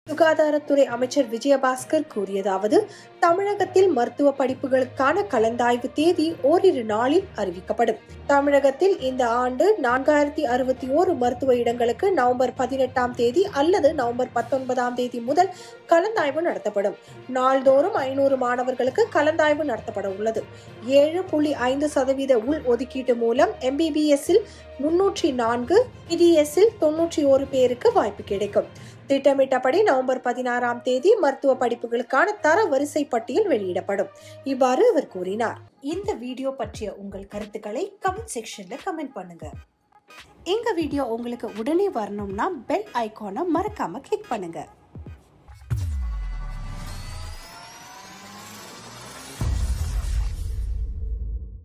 சுகாதாரத்துறை அமைச்சர் விஜயபாஸ்கர் கூறியதாவது தமிழகத்தில் மருத்துவ படிப்புகளுக்கான கலந்தாய்வு தேதி ஓரிரு நாளில் அறிவிக்கப்படும் தமிழகத்தில் இந்த ஆண்டு நான்காயிரத்தி அறுபத்தி ஓரு மருத்துவ இடங்களுக்கு நவம்பர் பதினெட்டாம் தேதி அல்லது நவம்பர் பத்தொன்பதாம் தேதி முதல் கலந்தாய்வு நடத்தப்படும் நாள்தோறும் ஐநூறு மாணவர்களுக்கு கலந்தாய்வு நடத்தப்பட உள்ளது ஏழு புள்ளி ஐந்து சதவீத உள் ஒதுக்கீட்டு மூலம் எம்பிபிஎஸ்ஸில் முன்னூற்றி நான்கு இடிஎஸ்ஸில் தொன்னூற்றி ஒரு பேருக்கு வாய்ப்பு கிடைக்கும் திட்டமிட்டபடி நவம்பர் பதினாறாம் தேதி மருத்துவ படிப்புகளுக்கான தர வரிசை பட்டியல் வெளியிடப்படும் இவ்வாறு அவர் கூறினார் இந்த வீடியோ பற்றிய உங்கள் கருத்துக்களை கமெண்ட் செக்ஷன்ல கமெண்ட் பண்ணுங்க எங்க வீடியோ உங்களுக்கு உடனே வரணும்னா பெல் ஐகானை மறக்காம கிளிக் பண்ணுங்க